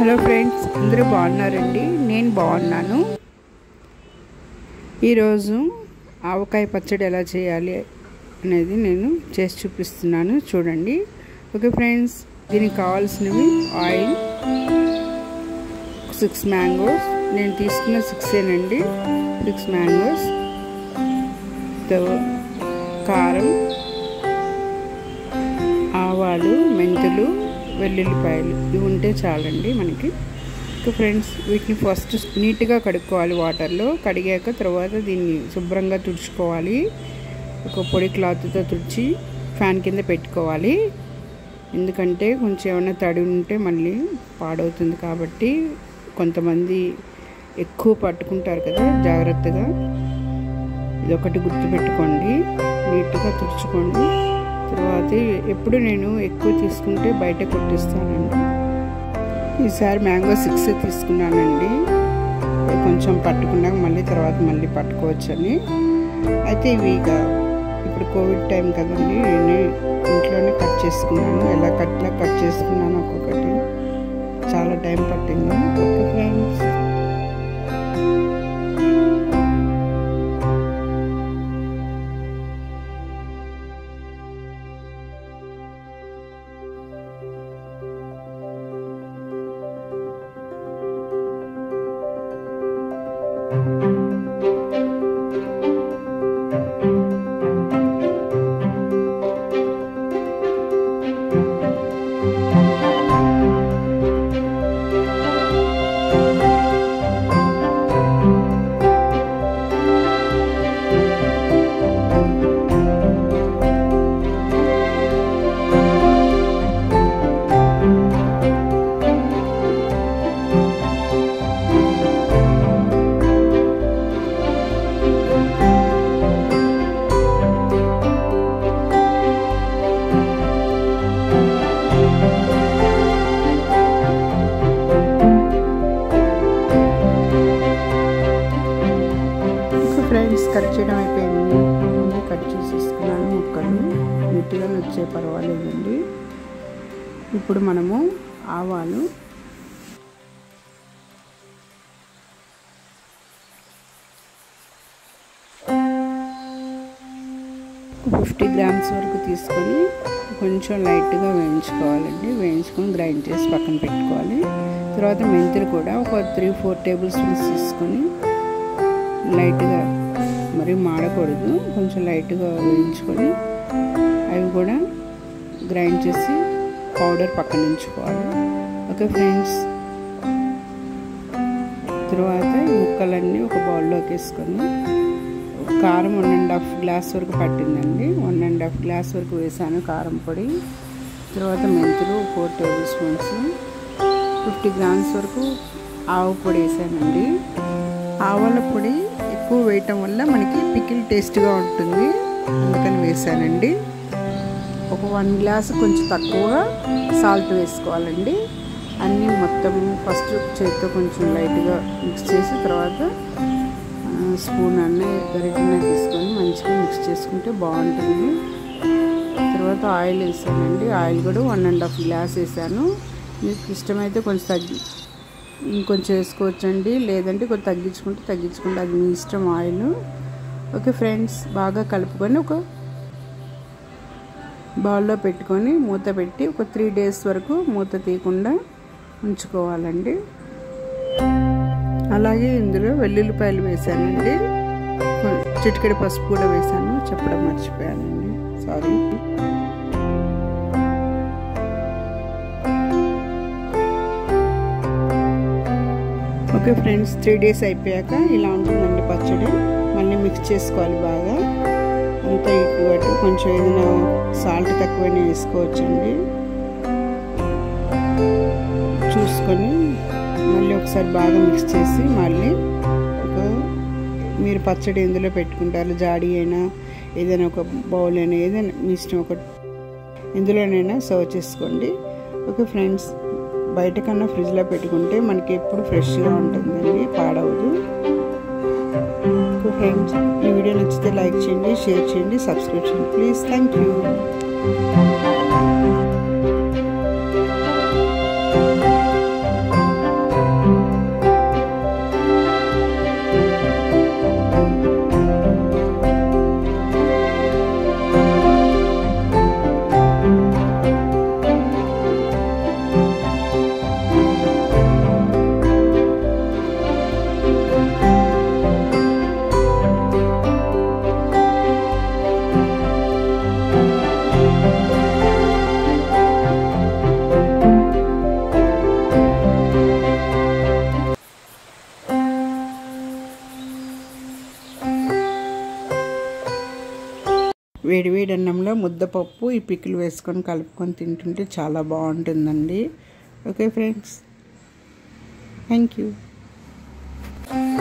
hello friends అందరూ బాగున్నారండి నేను బాగున్నాను ఈరోజు ఆవకాయ పచ్చడి ఎలా చేయాలి అనేది నేను చేసి చూపిస్తున్నాను చూడండి ఓకే ఫ్రెండ్స్ దీనికి కావాల్సినవి ఆయిల్ సిక్స్ మ్యాంగోస్ నేను తీసుకున్న సిక్సేనండి సిక్స్ మ్యాంగోస్ కారం ఆవాలు మెంతులు వెల్లుల్లిపాయలు ఇవి ఉంటే చాలండి మనకి ఇంకా ఫ్రెండ్స్ వీటిని ఫస్ట్ నీట్గా కడుక్కోవాలి వాటర్లో కడిగాక తర్వాత దీన్ని శుభ్రంగా తుడుచుకోవాలి ఒక పొడి క్లాత్తో తుడిచి ఫ్యాన్ కింద పెట్టుకోవాలి ఎందుకంటే కొంచెం ఏమైనా తడి ఉంటే మళ్ళీ పాడవుతుంది కాబట్టి కొంతమంది ఎక్కువ పట్టుకుంటారు కదా జాగ్రత్తగా ఇదొకటి గుర్తుపెట్టుకోండి నీట్గా తుడుచుకోండి తర్వాత ఎప్పుడు నేను ఎక్కువ తీసుకుంటే బయట కొట్టిస్తానండి ఈసారి మ్యాంగో సిక్స్ తీసుకున్నానండి కొంచెం పట్టుకున్నాక మళ్ళీ తర్వాత మళ్ళీ పట్టుకోవచ్చని అయితే ఇవి ఇక ఇప్పుడు కోవిడ్ టైం కదండి నేను ఇంట్లోనే కట్ చేసుకున్నాను ఎలా కట్లా కట్ చేసుకున్నాను ఒక్కొక్కటి చాలా టైం పట్టింది ఓకే ఫ్రెండ్స్ ఫ్రెండ్స్ కట్ చేయడం అయిపోయింది అన్నీ కట్ చేసేసుకున్నాను ముక్కలు నీట్గా వచ్చే పర్వాలేదండి ఇప్పుడు మనము ఆవాలు ఫిఫ్టీ గ్రామ్స్ వరకు తీసుకొని కొంచెం లైట్గా వేయించుకోవాలండి వేయించుకొని గ్రైండ్ చేసి పక్కన పెట్టుకోవాలి తర్వాత మెంతులు కూడా ఒక త్రీ ఫోర్ టేబుల్ స్పూన్స్ తీసుకొని లైట్గా మరి మాడకూడదు కొంచెం లైట్గా వేయించుకొని అవి కూడా గ్రైండ్ చేసి పౌడర్ పక్కన ఉంచుకోవాలి ఓకే ఫ్రెండ్స్ తర్వాత ముక్కలన్నీ ఒక బౌల్లోకి వేసుకొని కారం వన్ అండ్ హాఫ్ గ్లాస్ వరకు పట్టిందండి వన్ అండ్ హాఫ్ గ్లాస్ వరకు వేసాను కారం పొడి తర్వాత మెంతులు four tablespoons fifty grams వరకు ఆవు పొడి వేసానండి ఆవాల పొడి ఎక్కువ వేయటం వల్ల మనకి పికిల్ టేస్ట్గా ఉంటుంది అందుకని వేసానండి ఒక వన్ గ్లాస్ కొంచెం తక్కువగా సాల్ట్ వేసుకోవాలండి అన్నీ మొత్తం ఫస్ట్ చేతితో కొంచెం లైట్గా మిక్స్ చేసి తర్వాత స్పూన్ అన్నీ గరిటెన తీసుకొని మంచిగా మిక్స్ చేసుకుంటే బాగుంటుంది తర్వాత ఆయిల్ వేసానండి ఆయిల్ కూడా వన్ అండ్ హాఫ్ గ్లాస్ వేసాను మీకు ఇష్టమైతే కొంచెం తగ్గి ఇంకొంచెం వేసుకోవచ్చండి లేదంటే కొంచెం తగ్గించుకుంటే తగ్గించుకుంటే అది మీ ఇష్టం ఆయిల్ ఓకే ఫ్రెండ్స్ బాగా కలుపుకొని ఒక బౌల్లో పెట్టుకొని మూత పెట్టి ఒక త్రీ డేస్ వరకు మూత తీయకుండా ఉంచుకోవాలండి అలాగే ఇందులో వెల్లుల్లిపాయలు వేసానండి చిటికెడు పసుపు కూడా వేసాను చెప్పడం మర్చిపోయానండి sorry okay friends three days అయిపోయాక ఇలా ఉంటుందండి పచ్చడి మళ్ళీ మిక్స్ చేసుకోవాలి బాగా అంతా ఇటు అటు కొంచెం ఏదైనా సాల్ట్ తక్కువైనా వేసుకోవచ్చండి చూసుకొని మళ్ళీ ఒకసారి బాగా మిక్స్ చేసి మళ్ళీ ఒక మీరు పచ్చడి ఎందులో పెట్టుకుంటారు జాడీ అయినా ఏదైనా ఒక బౌల్ అయినా ఏదైనా మీ ఇష్టం ఒక ఎందులోనైనా సర్వ్ చేసుకోండి ఓకే ఫ్రెండ్స్ బయట కన్నా ఫ్రిడ్జ్లో పెట్టుకుంటే మనకి ఎప్పుడు ఫ్రెష్గా ఉంటుందండి పాడవదు ఫ్రెండ్స్ ఈ వీడియో నచ్చితే లైక్ చేయండి షేర్ చేయండి సబ్స్క్రైబ్ చేయండి ప్లీజ్ థ్యాంక్ యూ వేడివేడి అన్నంలో ముద్దపప్పు ఈ పిక్కులు వేసుకొని కలుపుకొని తింటుంటే చాలా బాగుంటుందండి ఓకే ఫ్రెండ్స్ థ్యాంక్ యూ